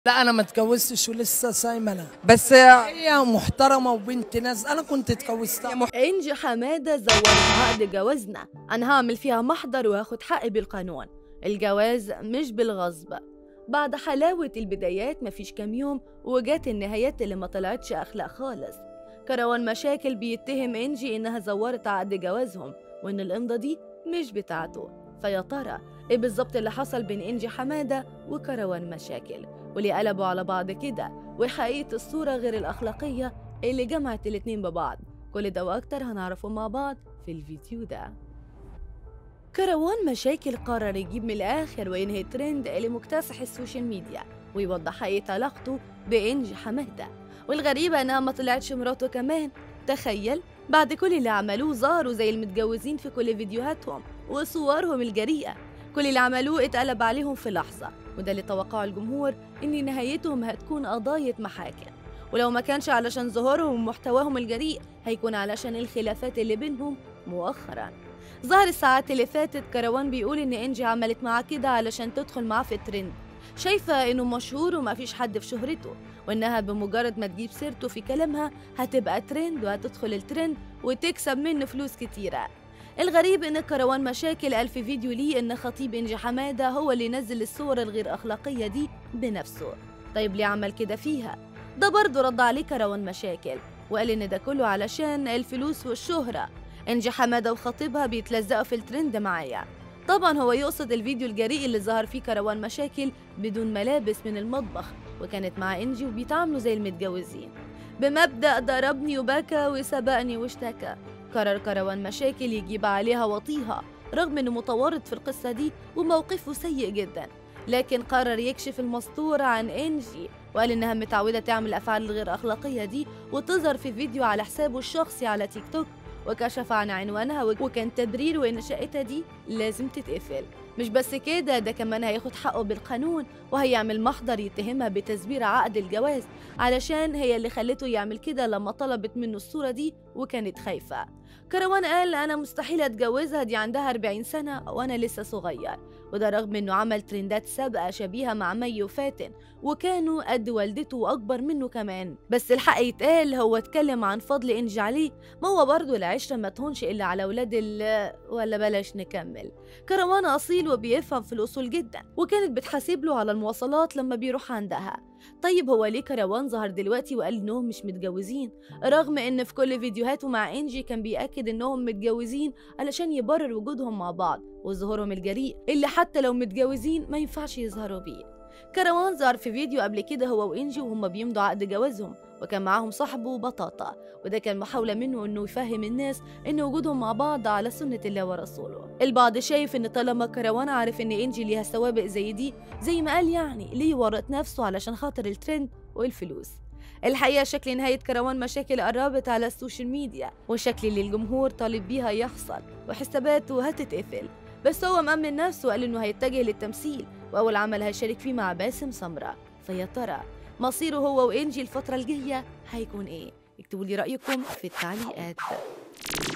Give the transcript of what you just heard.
لا انا ما اتجوزتش ولسه صايمه انا بس هي محترمه وبنت ناس انا كنت اتجوزتها انجي حمادة زورت عقد جوازنا انا هعمل فيها محضر وهاخد حقي بالقانون الجواز مش بالغصب بعد حلاوة البدايات مفيش كام يوم وجات النهايات اللي ما طلعتش أخلاق خالص كروان مشاكل بيتهم إنجي إنها زورت عقد جوازهم وإن الإمضة دي مش بتاعته فيا ترى إيه بالظبط اللي حصل بين إنجي حمادة وكروان مشاكل واللي قلبوا على بعض كده وحقيقة الصورة غير الأخلاقية اللي جمعت الاتنين ببعض كل ده وأكتر هنعرفه مع بعض في الفيديو ده كروان مشاكل قرر يجيب من الآخر وينهي الترند اللي مكتسح السوشيال ميديا ويوضح حقيقة علاقته بإنجي حمادة والغريبة إنها ما طلعتش مراته كمان تخيل بعد كل اللي عملوه ظهروا زي المتجوزين في كل فيديوهاتهم وصورهم الجريئة كل اللي عملوه اتقلب عليهم في لحظة وده اللي توقعه الجمهور إن نهايتهم هتكون قضايا محاكم ولو ما كانش علشان ظهورهم ومحتواهم الجريء هيكون علشان الخلافات اللي بينهم مؤخرا ظهر الساعات اللي فاتت كروان بيقول إن إنجي عملت معاه كده علشان تدخل معاه في الترند شايفة إنه مشهور وما فيش حد في شهرته وإنها بمجرد ما تجيب سيرته في كلامها هتبقى ترند وهتدخل الترند وتكسب منه فلوس كتيرة الغريب إن كروان مشاكل قال في فيديو ليه إن خطيب إنجي حمادة هو اللي نزل الصور الغير أخلاقية دي بنفسه طيب ليه عمل كده فيها؟ ده برضه رد عليه كروان مشاكل وقال إن ده كله علشان الفلوس والشهرة إنجي حمادة وخطيبها بيتلزقوا في الترند معايا طبعا هو يقصد الفيديو الجريء اللي ظهر فيه كروان مشاكل بدون ملابس من المطبخ وكانت مع إنجي وبيتعاملوا زي المتجوزين بمبدأ ضربني وبكى وسبقني واشتكى قرر كروان مشاكل يجيب عليها وطيها رغم انه متورط في القصة دي وموقفه سيء جدا لكن قرر يكشف المستور عن انجي وقال انها متعودة تعمل الافعال الغير اخلاقية دي وتظهر في فيديو على حسابه الشخصي على تيك توك وكشف عن عنوانها وكان تبريره ان شقتها دي لازم تتقفل مش بس كده ده كمان هياخد حقه بالقانون وهيعمل محضر يتهمها بتزوير عقد الجواز علشان هي اللي خلته يعمل كده لما طلبت منه الصورة دي وكانت خايفة كروان قال أنا مستحيل أتجوزها دي عندها 40 سنة وأنا لسه صغير وده رغم إنه عمل ترندات سابقة شبيهة مع مي وفاتن وكانوا قد والدته وأكبر منه كمان بس الحق يتقال هو اتكلم عن فضل إنجي عليه ما هو برضه العشرة ما تهونش إلا على ولاد ال ولا بلاش نكمل كروان أصيل وبيفهم في الأصول جدا وكانت بتحاسب له على المواصلات لما بيروح عندها طيب هو ليه كروان ظهر دلوقتي وقال إنهم مش متجوزين رغم إن في كل فيديوهاته مع إنجي كان بيأكد إنهم متجوزين علشان يبرر وجودهم مع بعض وظهورهم الجريء اللي حتى لو متجوزين ما ينفعش يظهروا بيه كروان ظهر في فيديو قبل كده هو وإنجي وهم بيمضوا عقد جوازهم وكان معاهم صاحبه بطاطا وده كان محاولة منه إنه يفهم الناس إن وجودهم مع بعض على سنة الله ورسوله البعض شايف إن طالما كروان عارف إن إنجي ليها سوابق زي دي زي ما قال يعني ليه ورط نفسه علشان خاطر الترند والفلوس الحقيقة شكل نهاية كروان مشاكل قربت على السوشيال ميديا والشكل اللي الجمهور طالب بيها يحصل وحساباته هتتقفل بس هو مأمن نفسه وقال إنه هيتجه للتمثيل وأول عمل هيشارك فيه مع باسم سمرة فيا ترى مصيره هو وإنجي الفترة الجاية هيكون إيه؟ اكتبوا لي رأيكم في التعليقات